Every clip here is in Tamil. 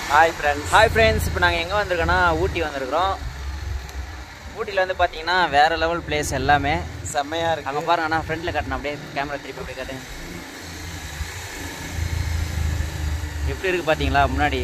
ஹாய் ஃப்ரெண்ட்ஸ் ஹாய் ஃப்ரெண்ட்ஸ் இப்போ நாங்கள் எங்கே வந்திருக்கோன்னா ஊட்டி வந்திருக்கிறோம் ஊட்டியில் வந்து பார்த்தீங்கன்னா வேறு லெவல் பிளேஸ் எல்லாமே செம்மையா இருக்கு அங்கே பாருங்க அண்ணா ஃப்ரண்ட்டில் கட்டணும் அப்படியே கேமரா திருப்பி அப்படியே காட்டுங்க எப்படி இருக்கு பார்த்தீங்களா முன்னாடி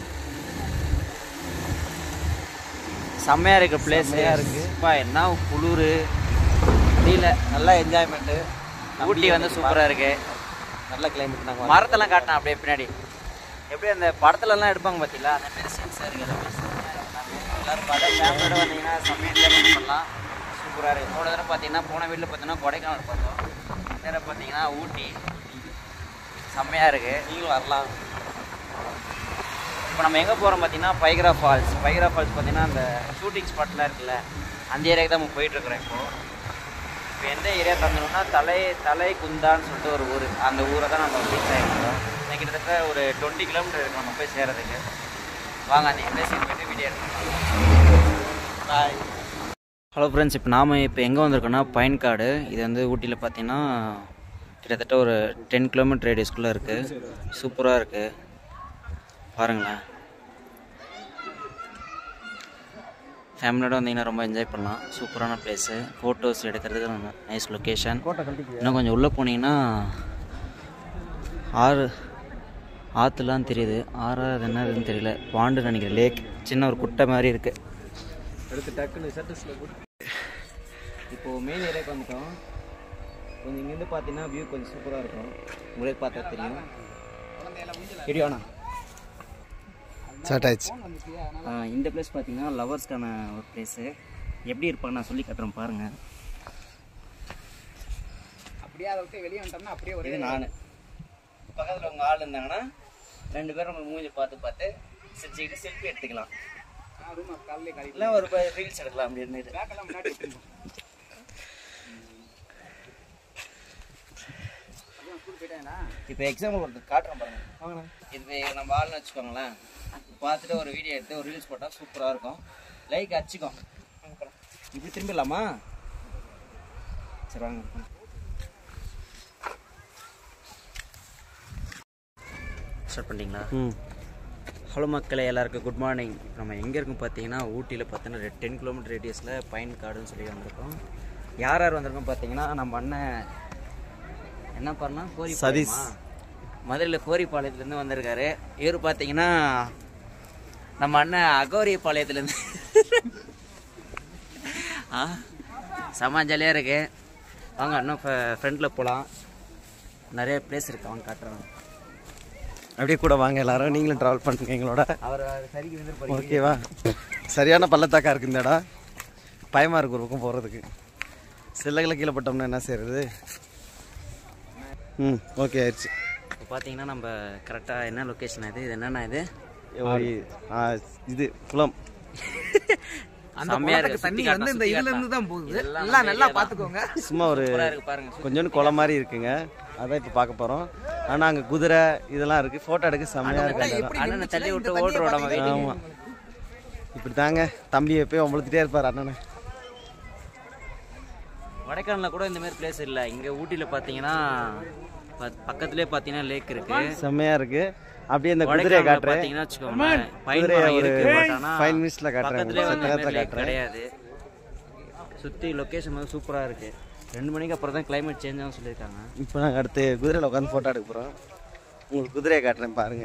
செம்மையாக இருக்கு பிளேஸ் செம்மையா இருக்கு. பா என்ன குளிர் முடியல நல்லா என்ஜாய்மெண்ட்டு ஊட்டி வந்து சூப்பராக இருக்கு நல்ல கிளைமேட் நாங்கள் மரத்தெல்லாம் காட்டினேன் அப்படியே பின்னாடி எப்படி அந்த படத்துலலாம் எடுப்பாங்க பார்த்தீங்களா அந்த மாதிரி சீன்ஸாக இருக்குது எல்லாமே செம்மையா இருக்கு எல்லாமே. எல்லாரும் பார்த்தா ஃபேமிலியோட வந்தீங்கன்னா செம்மையாக என்ஜாய்மெண்ட் பண்ணலாம் சூப்பராக இருக்குது போன தடவை பார்த்தீங்கன்னா போன வீட்டில் பார்த்தீங்கன்னா கொடைக்கானல் பார்த்தோம் இந்த தடவை பார்த்தீங்கன்னா ஊட்டி செம்மையாக இருக்குது நீங்களும் வரலாம் இப்போ நம்ம எங்கே போகிறோம் பார்த்தீங்கன்னா பைக்ரா ஃபால்ஸ் பைக்ரா ஃபால்ஸ் பார்த்தீங்கன்னா அந்த ஷூட்டிங் ஸ்பாட்லாம் இருக்குல்ல அந்த ஏரியாவுக்கு தான் நம்ம போயிட்டுருக்குறோம் இப்போது இப்போ எந்த ஏரியா தந்தோம்னா தலை தலை குந்தான்னு சொல்லிட்டு ஒரு ஊர் அந்த ஊரை தான் நம்ம ரீச் ஆகிருக்கோம் இன்னும் கிட்டத்தட்ட ஒரு டுவெண்ட்டி கிலோமீட்டர் இருக்கு நம்ம போய் சேர்றதுக்கு வாங்க அந்த எம்எஸ்சி போயிட்டு வீடியோ எடுத்துக்கலாம் பாய் ஹலோ ஃப்ரெண்ட்ஸ் இப்போ நாம் இப்போ எங்கே வந்திருக்கோம்னா பயன்காடு இது வந்து ஊட்டியில் பார்த்தீங்கன்னா கிட்டத்தட்ட ஒரு டென் கிலோமீட்டர் ரேடியஸ்குள்ளே இருக்குது சூப்பராக இருக்குது பாருங்களேன் ஃபேமிலியோட வந்தீங்கன்னா ரொம்ப என்ஜாய் பண்ணலாம் சூப்பரான பிளேஸு ஃபோட்டோஸ் எடுக்கிறதுக்கு நைஸ் லொக்கேஷன் இன்னும் கொஞ்சம் உள்ளே போனீங்கன்னா ஆறு ஆற்றுலாம் தெரியுது ஆறா அது என்னதுன்னு தெரியல பாண்டு நினைக்கிறேன் லேக் சின்ன ஒரு குட்டை மாதிரி இருக்குது எடுத்து டக்குன்னு செட்டஸில் போட்டு இப்போது மெயின் ஏரியாவுக்கு வந்துட்டோம் கொஞ்சம் இங்கேருந்து பார்த்தீங்கன்னா வியூ கொஞ்சம் சூப்பராக இருக்கும் உங்களே பார்த்தா தெரியும் தெரியும்ண்ணா ஸ்டார்ட் ஆயிடுச்சு இந்த பிளேஸ் பார்த்தீங்கன்னா லவர்ஸ்க்கான ஒரு பிளேஸு எப்படி இருப்பாங்க நான் சொல்லி கட்டுறேன் பாருங்கள் அப்படியே அதை விட்டு வெளியே வந்துட்டோம்னா அப்படியே இது நான் பக்கத்தில் உங்கள் ஆள் இருந்தாங்கன்னா ரெண்டு பேரும் நம்ம மூஞ்சி பார்த்து பார்த்து சிரிச்சுக்கிட்டு செல்ஃபி எடுத்துக்கலாம் ரூம் காலையிலே காலி இல்லை ஒரு ரீல்ஸ் எடுக்கலாம் அப்படின்னு பேக்கெல்லாம் முன்னாடி விட்டுருந்தோம் ஸ்கூல் போயிட்டாங்களா இப்போ எக்ஸாம்பிள் ஒருத்தர் காட்டுறேன் பாருங்க வாங்கண்ணா இது நம்ம ஆள்னு வச்சுக்கோங்களேன் பார்த்துட்டு ஒரு வீடியோ எடுத்து ஒரு ரீல்ஸ் போட்டால் சூப்பராக இருக்கும் லைக் அடிச்சுக்கோம் இப்படி திரும்பிடலாமா சரி வாங்க ஸ்டார்ட் பண்ணிட்டீங்களா ம் ஹலோ மக்களே எல்லாருக்கும் குட் மார்னிங் நம்ம எங்கே இருக்கோம் பார்த்தீங்கன்னா ஊட்டியில் பார்த்தீங்கன்னா டென் கிலோமீட்டர் ரேடியஸில் பைன் காடுன்னு சொல்லி வந்திருக்கோம் யார் யார் வந்திருக்கோம் பார்த்தீங்கன்னா நம்ம அண்ணன் என்ன பண்ணா கோரி சதீஷ். மதுரையில் கோரிப்பாளையத்துலேருந்து வந்திருக்காரு இவர் பார்த்தீங்கன்னா நம்ம அண்ணன் அகோரிப்பாளையத்துலேருந்து ஆ செம்ம ஜாலியாக இருக்கு வாங்க இன்னும் ஃப்ரெண்டில் போகலாம் நிறைய பிளேஸ் இருக்கு அவங்க காட்டுறாங்க அப்படியே கூட வாங்க எல்லாரும் நீங்களும் ட்ராவல் பண்ணுங்க எங்களோட அவர் சரிக்கு வந்து ஓகேவா சரியான பள்ளத்தாக்கா இருக்கு இந்த இடம் பயமா இருக்கு ஒரு பக்கம் போகிறதுக்கு சில்லகளை கீழே பட்டோம்னா என்ன செய்யறது ம் ஓகே ஆயிடுச்சு இப்போ பார்த்தீங்கன்னா நம்ம கரெக்டாக என்ன லொக்கேஷன் இது இது என்னண்ணா இது ஓய், ஆ, இது குளம் அந்த செம்மையா குளத்துக்கு இருக்கு. தண்ணி சுத்தி வந்து இந்த காட்டலாம், இதுல சுத்தி இருந்து தான் போகுது இதெல்லாம் எல்லாம் நம்ம நல்லா area தான். பாத்துக்கோங்க சும்மா ஒரு சூப்பரா இருக்கு பாருங்க கொஞ்சோண்டு குளம் மாதிரி இருக்குங்க அதான் இப்போ பார்க்க போகிறோம் ஆனால் அங்கே குதிரை இதெல்லாம் இருக்குது ஃபோட்டோ எடுக்க செம்மையாக இருக்கு அந்த இடம். அண்ணனை தள்ளி விட்டு ஓடுறோம் நம்ம வெயிட்டிங் ஆமாம் இப்படி தாங்க தம்பி எப்பயும் ஒம்பளுத்துட்டே இருப்பார் அண்ணனை கொடைக்கானலில் கூட இந்த மாதிரி பிளேஸ் இல்லை இங்கே ஊட்டியில் பார்த்தீங்கன்னா ப- பக்கத்துலேயே பார்த்தீங்கன்னா லேக் இருக்கு செம்மையாக இருக்கு அப்படியே இந்த குதிரையை கொடைக்கானலில் காட்டுறேன் பார்த்தீங்கன்னா வச்சுக்கோங்களேன் பைன் குதிரையை மரம் ஒரு இருக்கு பட் ஆனால் five minutes ல காட்டுறேன் பக்கத்துலேயே உங்களுக்கு. வந்து இந்த சத்த மாதிரி நேரத்துல lake கிடையாது சுற்றி லொக்கேஷன் வந்து சூப்பராக இருக்கு ரெண்டு மணிக்கு அப்புறம் தான் கிளைமேட் சேஞ்ச் ஆகும் சொல்லியிருக்காங்க இப்போ நாங்கள் அடுத்து குதிரையில் உட்காந்து ஃபோட்டோ எடுக்க போகிறோம் உங்களுக்கு குதிரையை காட்டுறேன் பாருங்க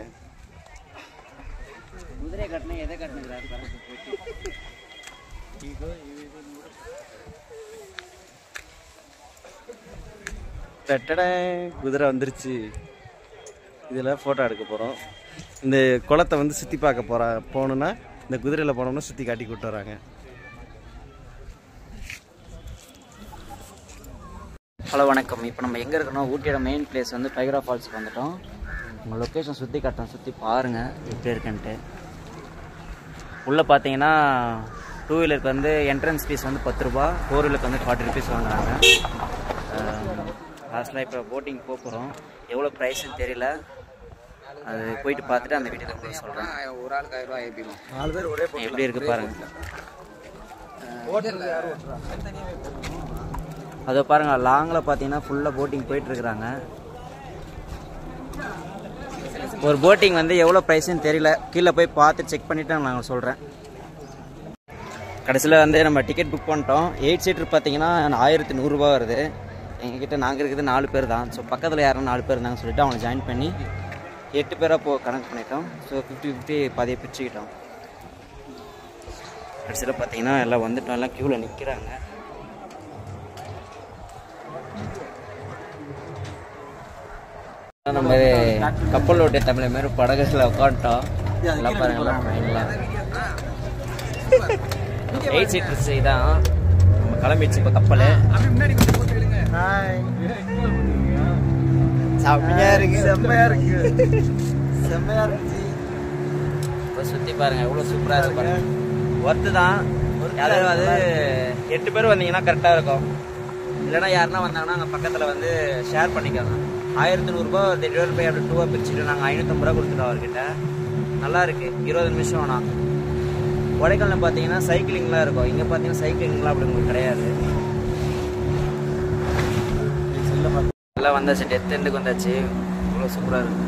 குதிரையை கட்டினா எதை கட்டினுக்கிறாரு பாருங்க டட்டடே குதிரை வந்துருச்சு இதில் ஃபோட்டோ எடுக்க போகிறோம் இந்த குளத்தை வந்து சுற்றி பார்க்க போகிற போகணுன்னா இந்த குதிரையில் போனோம்னா சுற்றி காட்டி கூட்டு வராங்க ஹலோ வணக்கம் இப்போ நம்ம எங்கே இருக்கணும் ஊட்டியோட மெயின் பிளேஸ் வந்து பைக்ரா ஃபால்ஸுக்கு வந்துட்டோம் உங்கள் லொக்கேஷன் சுற்றி காட்டுறோம் சுற்றி பாருங்கள் எப்படி இருக்குன்ட்டு உள்ளே பார்த்தீங்கன்னா டூ வீலருக்கு வந்து என்ட்ரன்ஸ் ஃபீஸ் வந்து பத்து ரூபா ஃபோர் வீலருக்கு வந்து ஃபார்ட்டி ருபீஸ் வாங்குறாங்க லாஸ்ட்டில் இப்போ போட்டிங் போக போகிறோம் எவ்வளோ ப்ரைஸ்ன்னு தெரியல அது போயிட்டு பார்த்துட்டு அந்த வீட்டில் போய் சொல்கிறேன் ஒரு ஆளுக்கு ஆயிரம் ரூபாய் ஏபிடும் நாலு பேர் ஒரே எப்படி இருக்கு பாருங்க அதை பாருங்க லாங்கில் பார்த்தீங்கன்னா ஃபுல்லாக போட்டிங் போயிட்டு இருக்கிறாங்க ஒரு போட்டிங் வந்து எவ்வளோ ப்ரைஸ்னு தெரியல கீழே போய் பார்த்து செக் பண்ணிவிட்டு நான் சொல்கிறேன் கடைசியில் வந்து நம்ம டிக்கெட் புக் பண்ணிட்டோம் எயிட் சீட்டர் பார்த்தீங்கன்னா ஆயிரத்தி நூறுரூவா வருது எங்ககிட்ட நாங்கள் இருக்கிறது நாலு பேர் தான் ஸோ பக்கத்தில் யாரும் நாலு பேர் இருந்தாங்கன்னு சொல்லிட்டு அவங்க ஜாயின் பண்ணி எட்டு பேராக போ கணக்கு பண்ணிட்டோம் ஸோ ஃபிஃப்டி ஃபிஃப்டி பாதியை பிரிச்சுக்கிட்டோம் கடைசியில் பார்த்தீங்கன்னா எல்லாம் வந்துட்டோம் எல்லாம் க்யூவில் நிற்கிறாங்க நம்ம கப்பல் ஓட்டிய தமிழ் மாரி படகுல உட்காந்துட்டோம் எல்லாம் பாருங்க எல்லாம் ட்ரெயின்லாம் எயிட் சீட்டர்ஸ் இதான் நம்ம கிளம்பிடுச்சு இப்போ கப்பல் செம்மையா இருக்கு செம்மையா இருக்கு செம்மையா இருக்கு இப்போ சுற்றி பாருங்க எவ்வளோ சூப்பராக இருக்கு பாருங்க ஒர்த்து தான் அதாவது எட்டு பேர் வந்தீங்கன்னா கரெக்டாக இருக்கும் இல்லைன்னா யாருன்னா வந்தாங்கன்னா அங்கே பக்கத்தில் வந்து ஷேர் பண்ணிக்கோங்க ஆயிரத்தி நூறுரூபா டெலிவரி பை அப்படி டூவாக பிரிச்சுட்டு நாங்கள் ஐநூற்றம்பது ரூபா கொடுத்துட்டோம் அவர்கிட்ட நல்லா இருக்கு இருபது நிமிஷம் ஆனால் கொடைக்கானல் பார்த்தீங்கன்னா சைக்கிளிங்லாம் இருக்கும் இங்கே பார்த்தீங்கன்னா சைக்கிளிங்லாம் அப்படி உங்களுக்கு கிடையாது எல்லாம் வந்தாச்சு டெத் எண்டுக்கு வந்தாச்சு இவ்வளோ சூப்பராக இருக்கு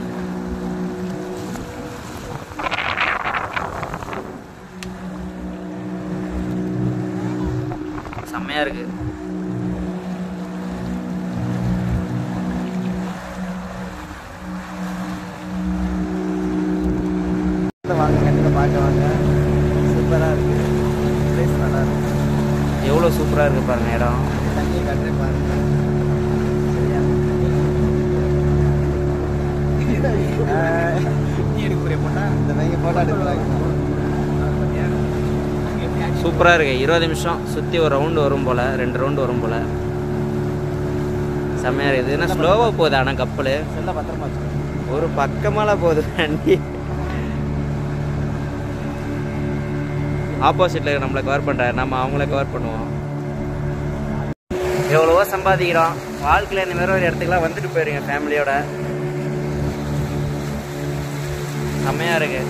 செம்மையா இருக்கு வாங்க கண்டிப்பாக பார்க்க வாங்க சூப்பராக இருக்கு பிளேஸ் நல்லா இருக்கு எவ்வளோ சூப்பராக இருக்கு பாருங்க இடம் தண்ணியை கட்டுறே பாருங்க சரியா நீ எடுக்கிற போட்டா இந்த பையன் போட்டோ எடுக்கிறாங்க சூப்பராக இருக்கு இருபது நிமிஷம் சுற்றி ஒரு ரவுண்டு வரும் போல் ரெண்டு ரவுண்டு வரும் போல் செம்மையாக இருக்குது ஏன்னா ஸ்லோவாக போகுது ஆனால் கப்பல் செல்ல பத்திரமா வச்சுக்கோ ஒரு பக்கமால போகுது வண்டி ஆப்போசிட்டில் நம்மளை கவர் பண்ணுறாரு நம்ம அவங்கள கவர் பண்ணுவோம் எவ்வளவோ சம்பாதிக்கிறோம் வாழ்க்கையில் இந்த மாதிரி ஒரு இடத்துக்குலாம் வந்துட்டு போயிருங்க ஃபேமிலியோட செம்மையாக இருக்கு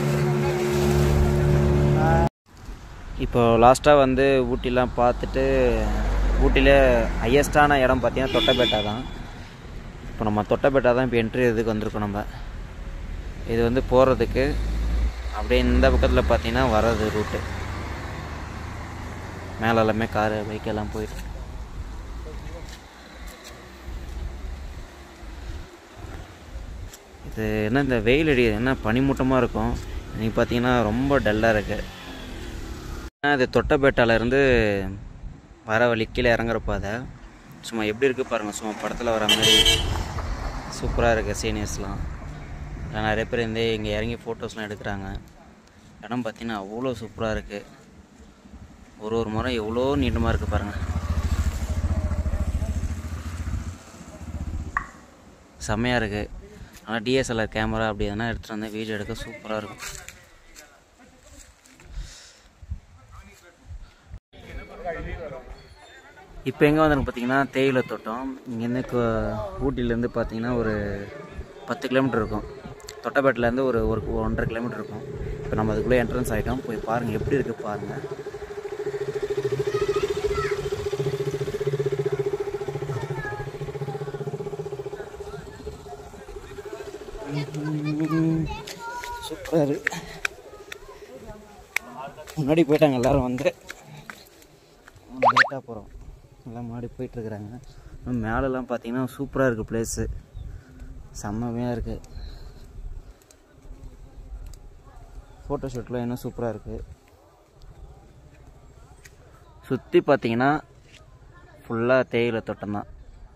இப்போ லாஸ்ட்டாக வந்து ஊட்டிலாம் பார்த்துட்டு ஊட்டியில் ஹையஸ்டான இடம் பார்த்தீங்கன்னா தொட்டபேட்டா தான் இப்போ நம்ம தொட்டபேட்டா தான் இப்போ என்ட்ரி இதுக்கு வந்திருக்கோம் நம்ம இது வந்து போகிறதுக்கு அப்படியே இந்த பக்கத்தில் பார்த்தீங்கன்னா வர்றது ரூட்டு மேலே எல்லாமே காரு பைக் எல்லாம் போயிட்டு இது என்ன இந்த வெயில் அடி என்ன பனிமூட்டமாக இருக்கும் இன்னைக்கு பார்த்தீங்கன்னா ரொம்ப டல்லாக இருக்குது ஏன்னா இது தொட்டபேட்டாலேருந்து வர வழி கீழே இறங்குற பாதை சும்மா எப்படி இருக்குது பாருங்கள் சும்மா படத்தில் வர மாதிரி சூப்பராக இருக்குது சீனியர்ஸ்லாம் நிறைய பேர் வந்து இங்கே இறங்கி ஃபோட்டோஸ்லாம் எடுக்கிறாங்க இடம் பார்த்தீங்கன்னா அவ்வளோ சூப்பராக இருக்குது ஒரு ஒரு முறை எவ்வளோ நீட்டமாக இருக்குது பாருங்கள் செம்மையாக இருக்குது ஆனால் டிஎஸ்எல்ஆர் கேமரா அப்படி எதனா எடுத்துகிட்டு வந்தால் வீடியோ எடுக்க சூப்பராக இருக்கும் இப்போ எங்கே வந்திருக்கு பார்த்தீங்கன்னா தேயிலை தோட்டம் இங்கேருந்து கொ- ஊட்டியிலேருந்து பார்த்தீங்கன்னா ஒரு பத்து கிலோமீட்டர் இருக்கும் தொட்டபேட்டிலேருந்து ஒரு ஒரு ஒன்றரை கிலோமீட்டர் இருக்கும் இப்போ நம்ம அதுக்குள்ளே என்ட்ரன்ஸ் ஆகிட்டோம் போய் பாருங்கள் எப்படி இருக்குது பாருங்கள் சூப்பராக இருக்கு முன்னாடி போயிட்டாங்க எல்லாரும் வந்து லேட்டாக போகிறோம் எல்லாம் முன்னாடி போயிட்டுருக்குறாங்க மேலெல்லாம் பார்த்தீங்கன்னா சூப்பராக இருக்குது பிளேஸு செம்மமையாக இருக்குது ஃபோட்டோ ஷூட்லாம் இன்னும் சூப்பராக இருக்குது சுற்றி பார்த்தீங்கன்னா ஃபுல்லாக தேயிலை தோட்டம் தான்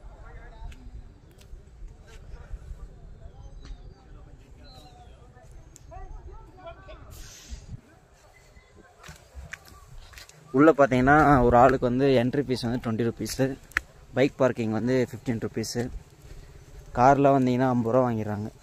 உள்ளே பார்த்தீங்கன்னா ஒரு ஆளுக்கு வந்து என்ட்ரி ஃபீஸ் வந்து டுவெண்ட்டி ருபீஸு பைக் பார்க்கிங் வந்து ஃபிஃப்டீன் ருபீஸு காரில் வந்தீங்கன்னா ஐம்பது ரூபா வாங்கிடுறாங்க